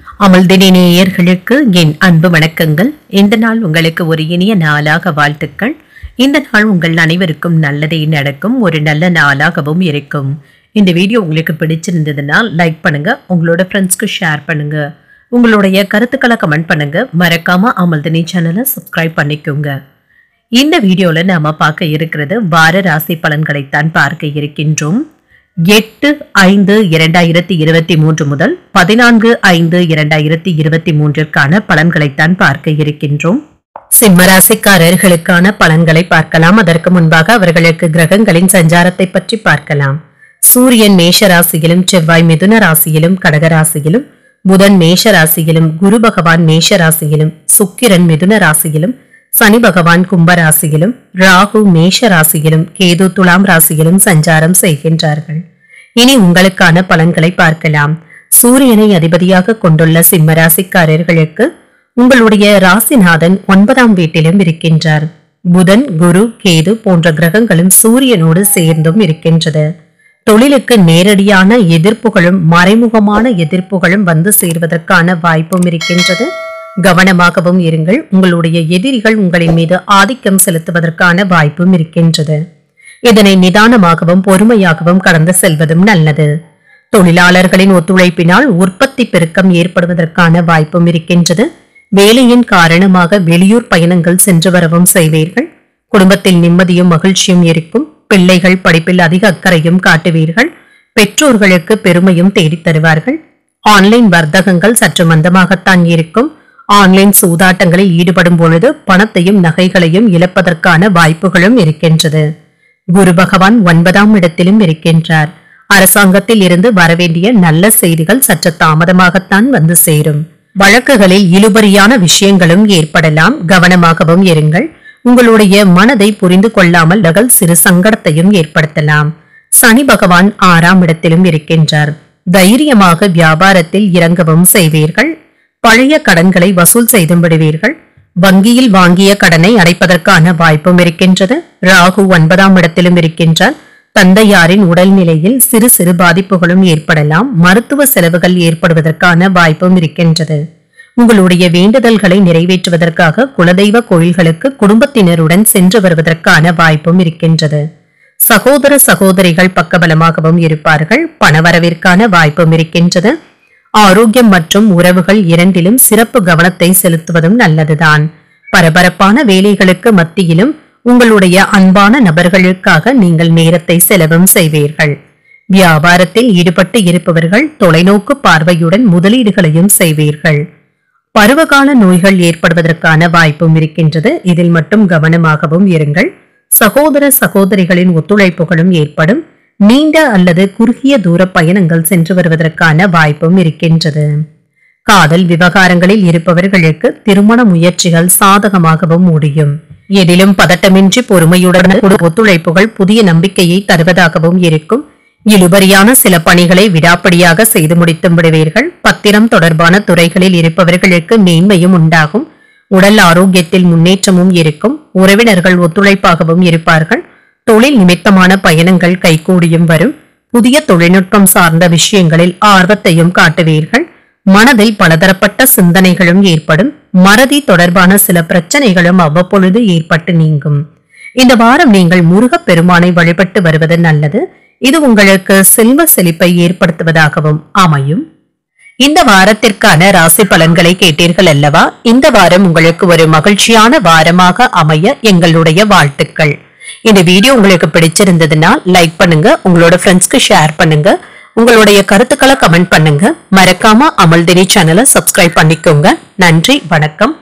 அமல்தினி நேயர்களுக்கு என் அன்பு வணக்கங்கள் இந்த நாள் உங்களுக்கு ஒரு இனிய நாளாக வாழ்த்துக்கள் இந்த நாள் உங்கள் அனைவருக்கும் நல்லதே நடக்கும் ஒரு நல்ல நாளாகவும் இருக்கும் இந்த வீடியோ உங்களுக்கு பிடிச்சிருந்ததுன்னா லைக் பண்ணுங்க உங்களோட ஃப்ரெண்ட்ஸ்க்கு ஷேர் பண்ணுங்க உங்களுடைய கருத்துக்களை கமெண்ட் பண்ணுங்க மறக்காம அமல்தினி சேனலை சப்ஸ்கிரைப் பண்ணிக்கோங்க இந்த வீடியோல நாம பார்க்க இருக்கிறது வார ராசி பலன்களைத்தான் பார்க்க இருக்கின்றோம் எட்டு ஐந்து இரண்டாயிரத்தி இருபத்தி மூன்று முதல் பதினான்கு ஐந்து இரண்டாயிரத்தி இருபத்தி மூன்றிற்கான பலன்களைத்தான் பார்க்க இருக்கின்றோம் சிம்ம ராசிக்காரர்களுக்கான பலன்களை பார்க்கலாம் அதற்கு முன்பாக அவர்களுக்கு கிரகங்களின் சஞ்சாரத்தை பற்றி பார்க்கலாம் சூரியன் மேஷ ராசியிலும் செவ்வாய் மிதுன ராசியிலும் கடக ராசியிலும் புதன் மேஷ ராசியிலும் குரு பகவான் மேஷ ராசியிலும் சுக்கிரன் மிதுன ராசியிலும் சனி பகவான் கும்ப ராசியிலும் ராகு மேஷ ராசியிலும் கேது துலாம் ராசியிலும் சஞ்சாரம் செய்கின்றார்கள் இனி உங்களுக்கான பலன்களை பார்க்கலாம் சூரியனை அதிபதியாக கொண்டுள்ள சிம்ம ராசிக்காரர்களுக்கு உங்களுடைய ராசிநாதன் ஒன்பதாம் வீட்டிலும் இருக்கின்றார் புதன் குரு கேது போன்ற கிரகங்களும் சூரியனோடு சேர்ந்தும் இருக்கின்றது தொழிலுக்கு நேரடியான எதிர்ப்புகளும் மறைமுகமான எதிர்ப்புகளும் வந்து சேர்வதற்கான வாய்ப்பும் இருக்கின்றது கவனமாகவும் இருங்கள் உங்களுடைய எதிரிகள் உங்களின் மீது ஆதிக்கம் செலுத்துவதற்கான வாய்ப்பும் இருக்கின்றது இதனை நிதானமாகவும் பொறுமையாகவும் கடந்து செல்வதும் நல்லது தொழிலாளர்களின் ஒத்துழைப்பினால் உற்பத்தி பெருக்கம் ஏற்படுவதற்கான வாய்ப்பும் இருக்கின்றது வேலையின் காரணமாக வெளியூர் பயணங்கள் சென்று வரவும் செய்வீர்கள் குடும்பத்தில் நிம்மதியும் மகிழ்ச்சியும் இருக்கும் பிள்ளைகள் படிப்பில் அதிக அக்கறையும் காட்டுவீர்கள் பெற்றோர்களுக்கு பெருமையும் தேடித் தருவார்கள் ஆன்லைன் வர்த்தகங்கள் சற்று மந்தமாகத்தான் இருக்கும் ஆன்லைன் சூதாட்டங்களில் ஈடுபடும் பொழுது பணத்தையும் நகைகளையும் இழப்பதற்கான வாய்ப்புகளும் இருக்கின்றது குரு பகவான் ஒன்பதாம் இடத்திலும் இருக்கின்றார் அரசாங்கத்தில் இருந்து வரவேண்டிய நல்ல செய்திகள் சற்று தாமதமாகத்தான் வந்து சேரும் வழக்குகளில் இழுபறியான விஷயங்களும் ஏற்படலாம் கவனமாகவும் இருங்கள் உங்களுடைய மனதை புரிந்து கொள்ளாமல் நகல் சிறு சங்கடத்தையும் ஏற்படுத்தலாம் சனி பகவான் ஆறாம் இடத்திலும் இருக்கின்றார் தைரியமாக வியாபாரத்தில் இறங்கவும் செய்வீர்கள் பழைய கடன்களை வசூல் செய்து விடுவீர்கள் வங்கியில் வாங்கிய கடனை அடைப்பதற்கான வாய்ப்பும் இருக்கின்றது ராகு ஒன்பதாம் இடத்திலும் இருக்கின்றார் தந்தையாரின் உடல்நிலையில் சிறு சிறு பாதிப்புகளும் ஏற்படலாம் மருத்துவ செலவுகள் ஏற்படுவதற்கான வாய்ப்பும் இருக்கின்றது உங்களுடைய வேண்டுதல்களை நிறைவேற்றுவதற்காக குலதெய்வ கோயில்களுக்கு குடும்பத்தினருடன் சென்று வருவதற்கான வாய்ப்பும் இருக்கின்றது சகோதர சகோதரிகள் பக்கபலமாகவும் இருப்பார்கள் பணவரவிற்கான வாய்ப்பும் இருக்கின்றது ஆரோக்கியம் மற்றும் உறவுகள் இரண்டிலும் சிறப்பு கவனத்தை செலுத்துவதும் நல்லதுதான் பரபரப்பான வேலைகளுக்கு மத்தியிலும் உங்களுடைய அன்பான நபர்களுக்காக நீங்கள் நேரத்தை செலவும் செய்வீர்கள் வியாபாரத்தில் ஈடுபட்டு இருப்பவர்கள் தொலைநோக்கு பார்வையுடன் முதலீடுகளையும் செய்வீர்கள் பருவகால நோய்கள் ஏற்படுவதற்கான வாய்ப்பும் இருக்கின்றது இதில் மட்டும் கவனமாகவும் இருங்கள் சகோதர சகோதரிகளின் ஒத்துழைப்புகளும் ஏற்படும் நீண்ட அல்லது குறுகிய தூர பயணங்கள் சென்று வருவதற்கான வாய்ப்பும் இருக்கின்றது காதல் விவகாரங்களில் இருப்பவர்களுக்கு திருமண முயற்சிகள் சாதகமாகவும் முடியும் எதிலும் பதட்டமின்றி பொறுமையுடன் ஒத்துழைப்புகள் புதிய நம்பிக்கையை தருவதாகவும் இருக்கும் இழுபறியான சில பணிகளை விடாப்படியாக செய்து முடித்தும் விடுவீர்கள் பத்திரம் தொடர்பான துறைகளில் இருப்பவர்களுக்கு மேன்மையும் உண்டாகும் உடல் ஆரோக்கியத்தில் முன்னேற்றமும் இருக்கும் உறவினர்கள் ஒத்துழைப்பாகவும் இருப்பார்கள் தொழில் நிமித்தமான பயணங்கள் கைகூடியும் வரும் புதிய தொழில்நுட்பம் சார்ந்த விஷயங்களில் ஆர்வத்தையும் காட்டுவீர்கள் மனதில் பலதரப்பட்ட சிந்தனைகளும் ஏற்படும் மறதி தொடர்பான சில பிரச்சனைகளும் அவ்வப்பொழுது ஏற்பட்டு நீங்கும் இந்த வாரம் நீங்கள் முருகப் பெருமானை வழிபட்டு வருவது நல்லது இது உங்களுக்கு செல்வ செழிப்பை ஏற்படுத்துவதாகவும் அமையும் இந்த வாரத்திற்கான ராசி பலன்களை கேட்டீர்கள் அல்லவா இந்த வாரம் உங்களுக்கு ஒரு மகிழ்ச்சியான வாரமாக அமைய எங்களுடைய வாழ்த்துக்கள் இந்த வீடியோ உங்களுக்கு பிடிச்சிருந்ததுன்னா லைக் பண்ணுங்க உங்களோட ஃப்ரெண்ட்ஸ்க்கு ஷேர் பண்ணுங்க உங்களுடைய கருத்துக்களை கமெண்ட் பண்ணுங்க மறக்காம அமல்தினி சேனலை சப்ஸ்கிரைப் பண்ணிக்கோங்க நன்றி வணக்கம்